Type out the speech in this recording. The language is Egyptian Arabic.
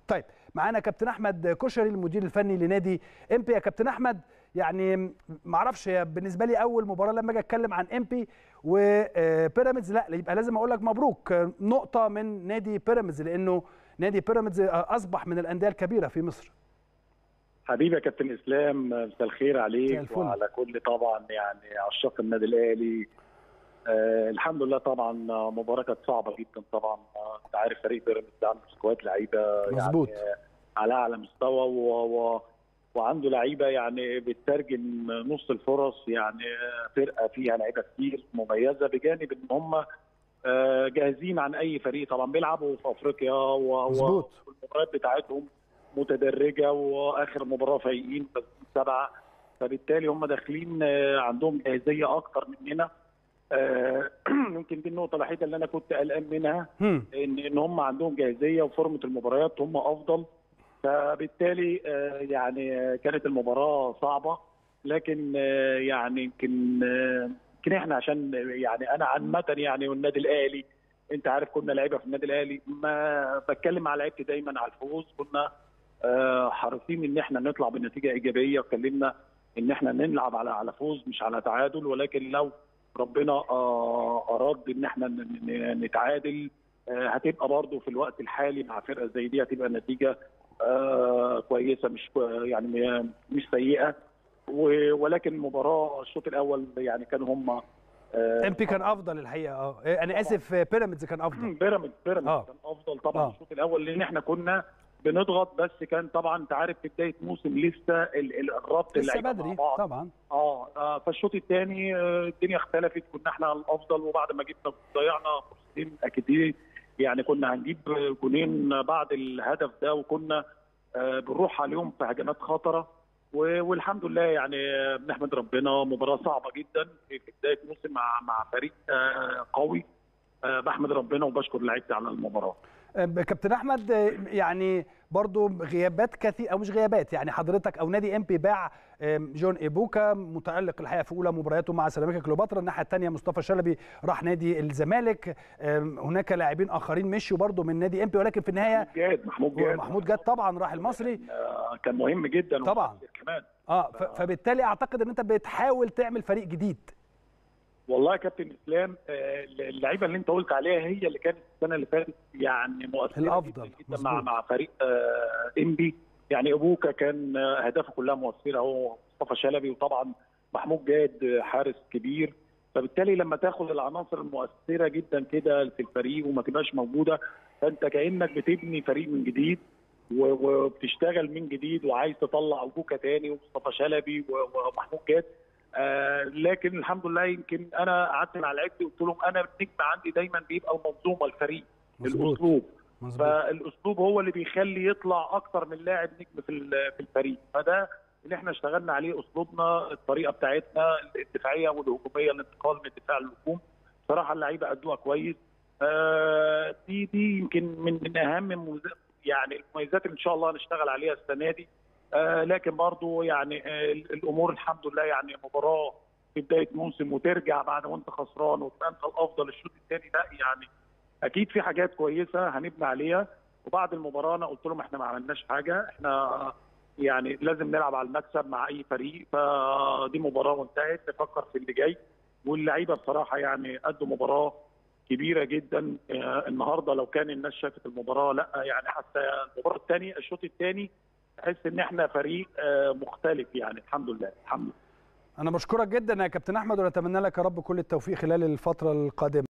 طيب معانا كابتن احمد كشري المدير الفني لنادي امبي يا كابتن احمد يعني ما اعرفش بالنسبه لي اول مباراه لما اجي اتكلم عن امبي وبيراميدز لا يبقى لازم اقول لك مبروك نقطه من نادي بيراميدز لانه نادي بيراميدز اصبح من الانديه الكبيره في مصر حبيبي يا كابتن اسلام مساء الخير عليك وعلى كل طبعا يعني عشاق النادي الاهلي آه الحمد لله طبعا مباراه كانت صعبه جدا طبعا آه انت عارف فريق بيراميدز عنده سكواد لعيبه مظبوط يعني على اعلى مستوى و... و... وعنده لعيبه يعني بتترجم نص الفرص يعني فرقه فيها لعيبه كتير مميزه بجانب ان هم آه جاهزين عن اي فريق طبعا بيلعبوا في افريقيا و... مظبوط والمباريات بتاعتهم متدرجه واخر مباراه فايقين سبعه فبالتالي هم داخلين عندهم جاهزيه اكتر مننا يمكن دي النقطه الوحيده اللي انا كنت قلقان منها ان ان هم عندهم جاهزيه وفورمه المباريات هم افضل فبالتالي يعني كانت المباراه صعبه لكن يعني يمكن يمكن احنا عشان يعني انا عامه يعني والنادي الاهلي انت عارف كنا لعيبه في النادي الاهلي ما بتكلم مع لعيبتي دايما على الفوز كنا حريصين ان احنا نطلع بنتيجه ايجابيه وكلمنا ان احنا نلعب على على فوز مش على تعادل ولكن لو ربنا اراد ان احنا نتعادل هتبقى برضه في الوقت الحالي مع فرقه زي دي هتبقى نتيجه كويسه مش يعني مش سيئه ولكن المباراه الشوط الاول يعني كانوا هم امبي كان افضل الحقيقه اه انا اسف بيراميدز كان افضل بيراميدز بيراميدز كان افضل طبعا آه. الشوط الاول لان احنا كنا بنضغط بس كان طبعا انت عارف في بدايه موسم لسه الربط لسه بدري طبعا اه, آه فالشوط الثاني الدنيا اختلفت كنا احنا الافضل وبعد ما جبنا ضيعنا فرصتين اكيد يعني كنا هنجيب جونين بعد الهدف ده وكنا آه بنروح عليهم في هجمات خطره والحمد لله يعني بنحمد ربنا مباراه صعبه جدا في بدايه موسم مع مع فريق آه قوي آه بحمد ربنا وبشكر لعيبتي على المباراه كابتن احمد يعني برضو غيابات كثير او مش غيابات يعني حضرتك او نادي ام بي باع جون ايبوكا متالق الحقيقه في اولى مبارياته مع سيراميكا كليوباترا الناحيه الثانيه مصطفى شلبي راح نادي الزمالك هناك لاعبين اخرين مشوا برضو من نادي ام بي ولكن في النهايه جاد محمود جاد محمود جاد طبعا راح المصري كان مهم جدا طبعا كمان اه فبالتالي اعتقد ان انت بتحاول تعمل فريق جديد والله يا كابتن اسلام اللعيبه اللي انت قلت عليها هي اللي كانت السنه اللي فاتت يعني مؤثره الافضل جدا مع مع فريق انبي يعني ابوكا كان اهدافه كلها مؤثره هو مصطفى شلبي وطبعا محمود جاد حارس كبير فبالتالي لما تاخد العناصر المؤثره جدا كده في الفريق وما تبقاش موجوده فانت كانك بتبني فريق من جديد وبتشتغل من جديد وعايز تطلع ابوكا تاني ومصطفى شلبي ومحمود جاد آه لكن الحمد لله يمكن انا قعدت مع لعيبتي قلت لهم انا النجم عندي دايما بيبقى المنظومه الفريق مزبوط. الاسلوب مزبوط. فالاسلوب هو اللي بيخلي يطلع اكتر من لاعب نجم في في الفريق فده اللي احنا اشتغلنا عليه اسلوبنا الطريقه بتاعتنا الدفاعيه والهجوميه الانتقال من الدفاع للهجوم بصراحه اللعيبه ادوها كويس آه دي دي يمكن من من اهم يعني المميزات اللي ان شاء الله هنشتغل عليها السنه دي آه لكن برضو يعني آه الامور الحمد لله يعني مباراه في بدايه موسم وترجع بعد وانت خسران وتبقى انت الافضل الشوط الثاني لا يعني اكيد في حاجات كويسه هنبني عليها وبعد المباراه انا قلت لهم احنا ما عملناش حاجه احنا يعني لازم نلعب على المكسب مع اي فريق فدي مباراه وانتهت نفكر في اللي جاي واللعيبه بصراحه يعني ادوا مباراه كبيره جدا آه النهارده لو كان الناس شافت المباراه لا يعني حتى المباراه الثانيه الشوط الثاني تحس ان احنا فريق مختلف يعني الحمد لله الحمد لله انا بشكرك جدا يا كابتن احمد ونتمنى لك يا رب كل التوفيق خلال الفتره القادمه